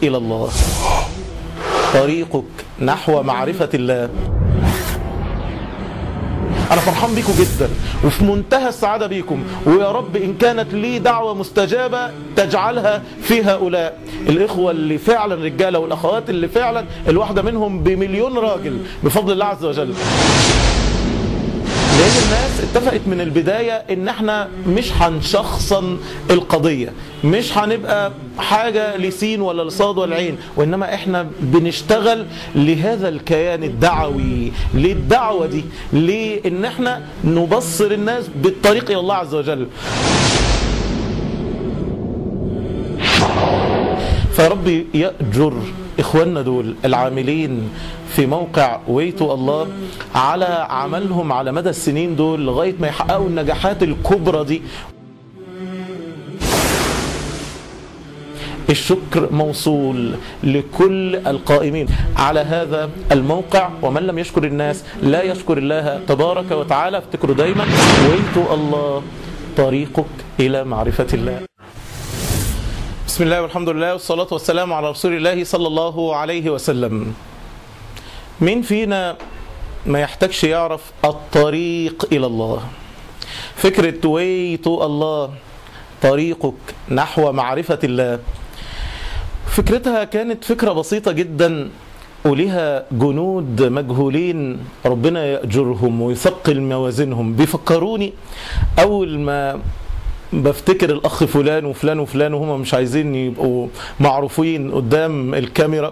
إلى الله طريقك نحو معرفة الله أنا فرحان بيكم جدا وفي منتهى السعادة بيكم ويا رب إن كانت لي دعوة مستجابة تجعلها في هؤلاء الإخوة اللي فعلا رجالة والأخوات اللي فعلا الواحدة منهم بمليون راجل بفضل الله عز وجل لان الناس اتفقت من البدايه ان احنا مش هنشخصن القضيه مش هنبقى حاجه لسين ولا لصاد ولا عين وانما احنا بنشتغل لهذا الكيان الدعوي للدعوه دي لان احنا نبصر الناس بالطريق الى الله عز وجل فربي يأجر إخواننا دول العاملين في موقع ويتو الله على عملهم على مدى السنين دول لغاية ما يحققوا النجاحات الكبرى دي الشكر موصول لكل القائمين على هذا الموقع ومن لم يشكر الناس لا يشكر الله تبارك وتعالى افتكروا دايما ويتو الله طريقك إلى معرفة الله بسم الله والحمد لله والصلاة والسلام على رسول الله صلى الله عليه وسلم مين فينا ما يحتاجش يعرف الطريق إلى الله فكرة ويتو الله طريقك نحو معرفة الله فكرتها كانت فكرة بسيطة جدا ولها جنود مجهولين ربنا يأجرهم ويثقل موازينهم بيفكروني أول ما بفتكر الاخ فلان وفلان وفلان وهم مش عايزين يبقوا معروفين قدام الكاميرا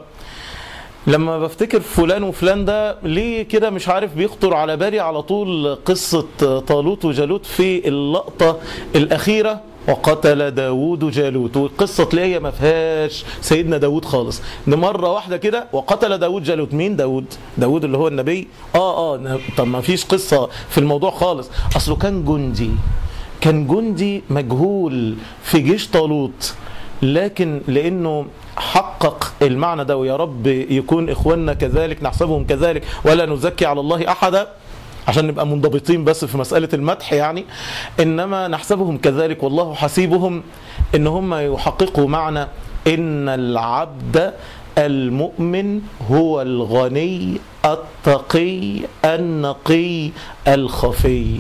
لما بفتكر فلان وفلان ده ليه كده مش عارف بيخطر على بالي على طول قصة طالوت وجالوت في اللقطة الأخيرة وقتل داوود جالوت والقصة تلاقيها ما فيهاش سيدنا داوود خالص ده مرة واحدة كده وقتل داوود جالوت مين داوود داوود اللي هو النبي اه اه طب ما فيش قصة في الموضوع خالص أصله كان جندي كان جندي مجهول في جيش طالوت لكن لانه حقق المعنى ده ويا رب يكون اخواننا كذلك نحسبهم كذلك ولا نزكي على الله احدا عشان نبقى منضبطين بس في مسألة المدح يعني إنما نحسبهم كذلك والله حسيبهم إن هم يحققوا معنى إن العبد المؤمن هو الغني التقي النقي الخفي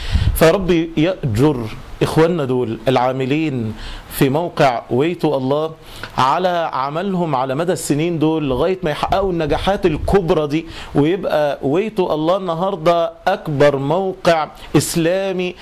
فربي يأجر إخواننا دول العاملين في موقع ويتو الله على عملهم على مدى السنين دول لغاية ما يحققوا النجاحات الكبرى دي ويبقى ويتو الله النهاردة أكبر موقع إسلامي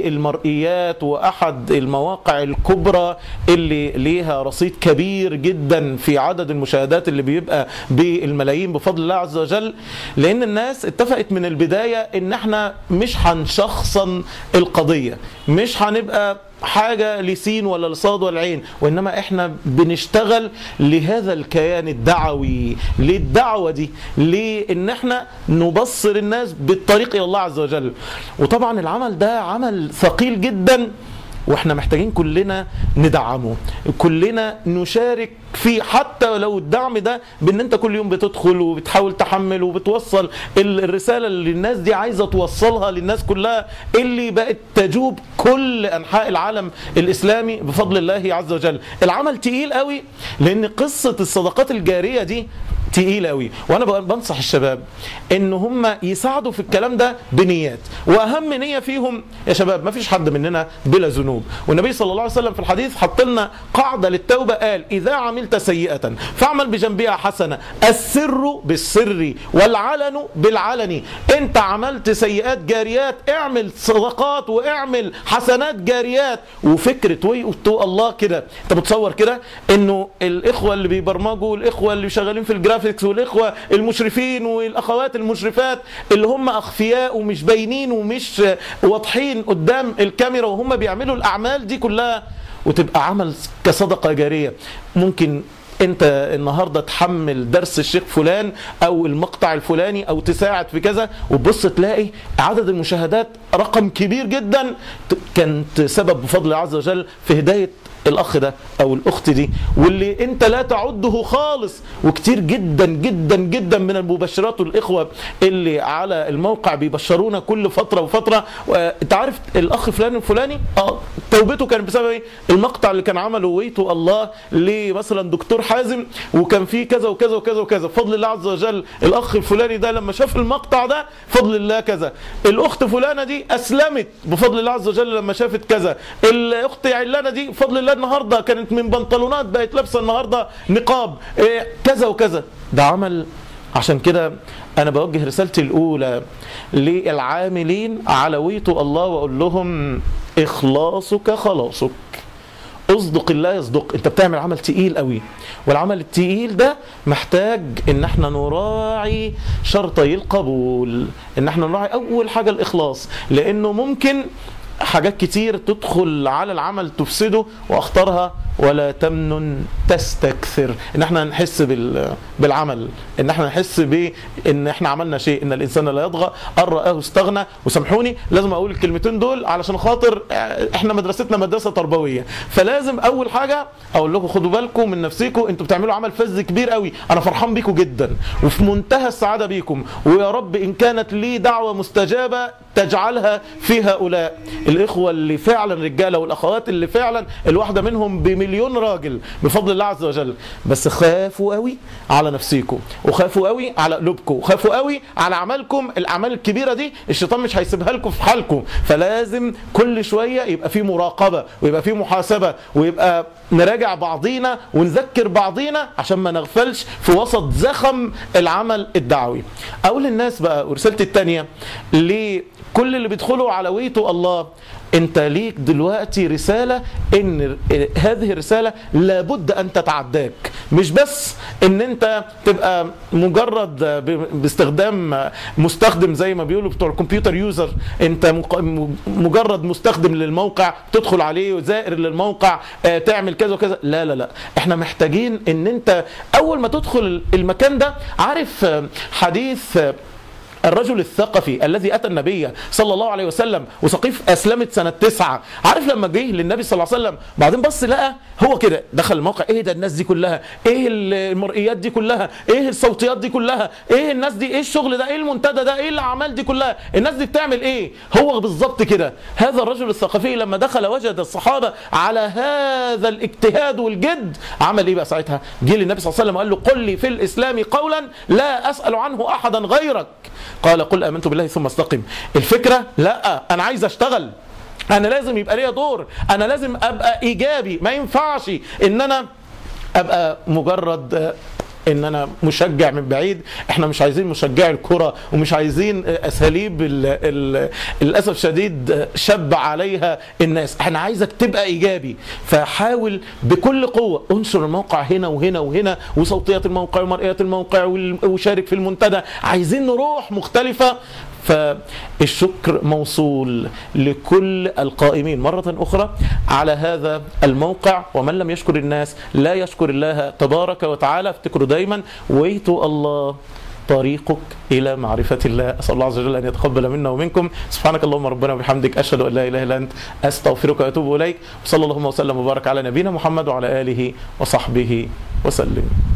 للمرئيات وأحد المواقع الكبرى اللي ليها رصيد كبير جدا في عدد المشاهدات اللي بيبقى بالملايين بفضل الله عز وجل لأن الناس اتفقت من البداية إن احنا مش هنشخصن القضية مش هنبقى حاجة لسين ولا لصاد ولا عين وإنما إحنا بنشتغل لهذا الكيان الدعوي للدعوة دي لإن إحنا نبصر الناس بالطريق إلى الله عز وجل وطبعا العمل ده عمل ثقيل جدا واحنا محتاجين كلنا ندعمه كلنا نشارك فيه حتى لو الدعم ده بان انت كل يوم بتدخل وبتحاول تحمل وبتوصل الرساله اللي الناس دي عايزه توصلها للناس كلها اللي بقت تجوب كل انحاء العالم الاسلامي بفضل الله عز وجل العمل تقيل قوي لان قصه الصدقات الجاريه دي تقيل قوي وانا بنصح الشباب ان هم يساعدوا في الكلام ده بنيات واهم نيه فيهم يا شباب ما فيش حد مننا بلا ذنوب والنبي صلى الله عليه وسلم في الحديث حط لنا قاعده للتوبه قال اذا عملت سيئه فاعمل بجنبها حسنه السر بالسر والعلن بالعلن انت عملت سيئات جاريات اعمل صدقات واعمل حسنات جاريات وفكره ويقول الله كده انت بتصور كده انه الاخوه اللي بيبرمجوا والاخوه اللي شغالين في الجرافيك الجرافيكس والاخوه المشرفين والاخوات المشرفات اللي هم اخفياء ومش باينين ومش واضحين قدام الكاميرا وهم بيعملوا الاعمال دي كلها وتبقى عمل كصدقه جاريه ممكن انت النهارده تحمل درس الشيخ فلان او المقطع الفلاني او تساعد في كذا وتبص تلاقي عدد المشاهدات رقم كبير جدا كانت سبب بفضل الله عز وجل في هدايه الاخ ده او الاخت دي واللي انت لا تعده خالص وكتير جدا جدا جدا من المبشرات والاخوه اللي على الموقع بيبشرونا كل فتره وفتره انت عارف الاخ فلان الفلاني اه توبته كانت بسبب ايه المقطع اللي كان عمله ويتو الله لمثلا دكتور حازم وكان فيه كذا وكذا وكذا وكذا بفضل الله عز وجل الاخ الفلاني ده لما شاف المقطع ده بفضل الله كذا الاخت فلانه دي اسلمت بفضل الله عز وجل لما شافت كذا الاخت علانه دي بفضل الله النهارده كانت من بنطلونات بقت لابسه النهارده نقاب إيه كذا وكذا ده عمل عشان كده انا بوجه رسالتي الاولى للعاملين على ويتو الله واقول لهم اخلاصك خلاصك اصدق الله يصدق انت بتعمل عمل تقيل قوي والعمل التقيل ده محتاج ان احنا نراعي شرطي القبول ان احنا نراعي اول حاجة الاخلاص لانه ممكن حاجات كتير تدخل على العمل تفسده واخطرها ولا تمنن تستكثر ان احنا نحس بال... بالعمل ان احنا نحس بان احنا عملنا شيء ان الانسان لا يطغى ان راه استغنى وسامحوني لازم اقول الكلمتين دول علشان خاطر احنا مدرستنا مدرسه تربويه فلازم اول حاجه اقول لكم خدوا بالكم من نفسيكم انتوا بتعملوا عمل فذ كبير قوي انا فرحان بيكم جدا وفي منتهى السعاده بيكم ويا رب ان كانت لي دعوه مستجابه تجعلها في هؤلاء الاخوه اللي فعلا رجاله والاخوات اللي فعلا الواحده منهم بمليون راجل بفضل الله عز وجل بس خافوا قوي على نفسيكم وخافوا قوي على قلوبكم وخافوا قوي على اعمالكم الاعمال الكبيره دي الشيطان مش هيسيبها لكم في حالكم فلازم كل شويه يبقى في مراقبه ويبقى في محاسبه ويبقى نراجع بعضينا ونذكر بعضينا عشان ما نغفلش في وسط زخم العمل الدعوي اقول للناس بقى ورسالتي الثانيه لكل اللي بيدخلوا على ويتو الله انت ليك دلوقتي رسالة ان هذه الرسالة لابد ان تتعداك مش بس ان انت تبقى مجرد باستخدام مستخدم زي ما بيقولوا بتوع الكمبيوتر يوزر انت مجرد مستخدم للموقع تدخل عليه زائر للموقع تعمل كذا وكذا لا لا لا احنا محتاجين ان انت اول ما تدخل المكان ده عارف حديث الرجل الثقفي الذي اتى النبي صلى الله عليه وسلم وثقيف اسلمت سنه تسعة عارف لما جه للنبي صلى الله عليه وسلم بعدين بص لقى هو كده دخل الموقع ايه ده الناس دي كلها ايه المرئيات دي كلها ايه الصوتيات دي كلها ايه الناس دي ايه الشغل ده ايه المنتدى ده ايه الاعمال دي كلها الناس دي بتعمل ايه هو بالظبط كده هذا الرجل الثقفي لما دخل وجد الصحابه على هذا الاجتهاد والجد عمل ايه بقى ساعتها جه للنبي صلى الله عليه وسلم وقال له قل لي في الاسلام قولا لا اسال عنه احدا غيرك قال قل امنت بالله ثم استقم الفكره لا انا عايز اشتغل انا لازم يبقى ليا دور انا لازم ابقى ايجابي ما ينفعش ان انا ابقى مجرد ان انا مشجع من بعيد احنا مش عايزين مشجعي الكره ومش عايزين اساليب ال ال للاسف شديد شب عليها الناس احنا عايزك تبقى ايجابي فحاول بكل قوه انشر الموقع هنا وهنا وهنا وصوتيات الموقع ومرئيات الموقع وشارك في المنتدى عايزين روح مختلفه فالشكر موصول لكل القائمين مرة أخرى على هذا الموقع ومن لم يشكر الناس لا يشكر الله تبارك وتعالى افتكروا دايما ويتوا الله طريقك إلى معرفة الله أسأل الله عز وجل أن يتقبل منا ومنكم سبحانك اللهم ربنا وبحمدك أشهد أن لا إله إلا أنت أستغفرك وأتوب إليك وصلى اللهم وسلم وبارك على نبينا محمد وعلى آله وصحبه وسلم